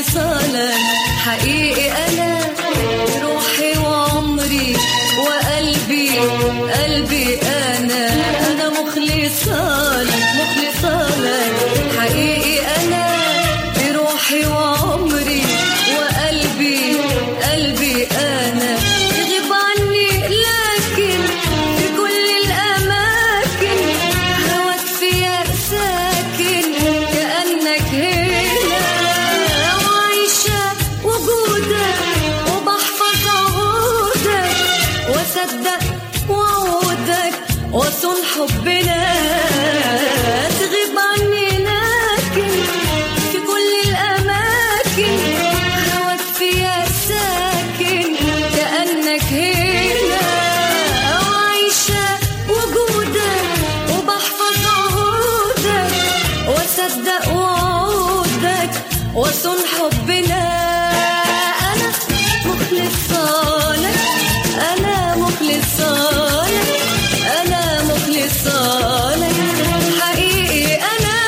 مخلصة لك حقيقي أنا روحي وعمري وقلبي قلبي أنا أنا مخلصة لك مخلصة لك حقيقي أنا بروحي وعمري وقلبي قلبي أنا تغيب عني لكن في كل الأماكن هواك فيها ساكن كأنك هنا وعايشة وجودك وبحفظ عهودك وأصدق وعودك وأصون حبنا تغيب عني لكن في كل الأماكن هواك فيها ساكن كأنك هنا وعايشة وجودك وبحفظ عهودك وأصدق وعودك وأصون حبنا أنا مخلصة لك أنا مخلصة لك أنا مخلصة لك حقيقي أنا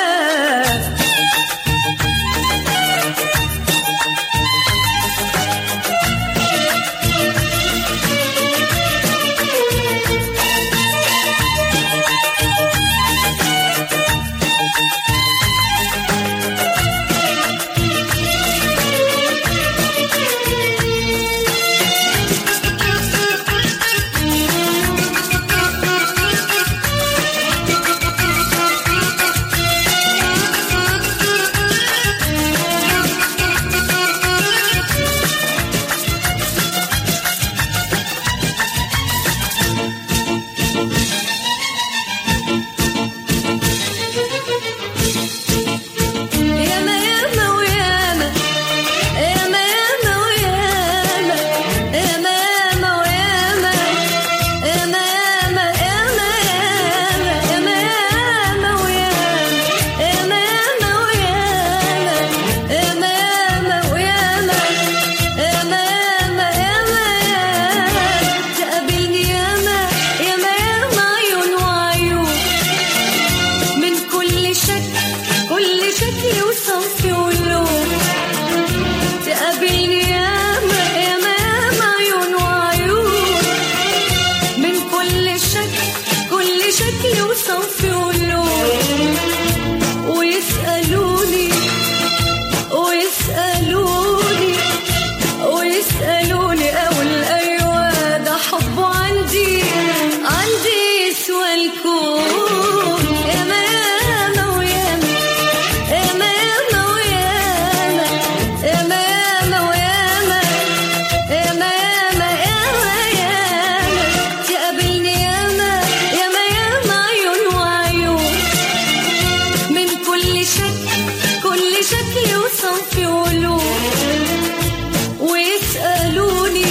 ياما ياما وياما ياما ياما وياما ياما ياما وياما ياما ياما ياما ياما ياما وياما ياما ياما وياما ياما ياما وياما ياما ياما ياما تقابلني ياما ياما ياما عيون وعيون من كل شكل كل شكل وصف ولون تقابلني ياما ياما ياما عيون وعيون من كل شكل كل شكل وصف ولون ويسألوني ويسألوني ويسألوني أقول أيوة ده حبه عندي عندي يسوى الكون ياما ياما وياما ياما ياما وياما ياما ياما وياما ياما ياما ياما ياما تقابلني ياما ياما ياما عيون وعيون من كل شكل كل شكل وصنف ولون ويسألوني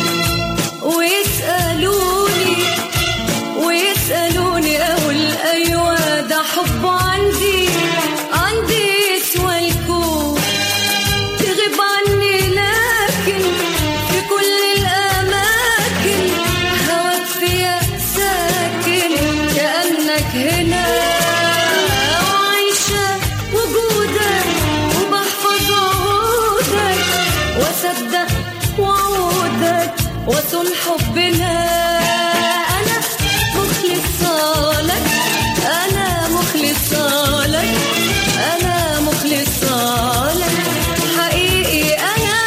ويسألوني ويسألوني أقول أيوة ده حبه عندي عندي يسوى الكون تغيب عني لكن في كل الأماكن هواك فيها ساكن كأنك هنا وعايشة وجودك وبحفظ عهودك وأصدق وعودك وأصون حبنا أنا مخلصة لك أنا مخلصة لك أنا مخلصة لك حقيقي أنا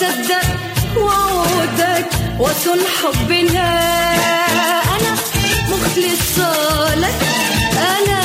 واصدق وعودك وصل حبنا انا مخلصة لك انا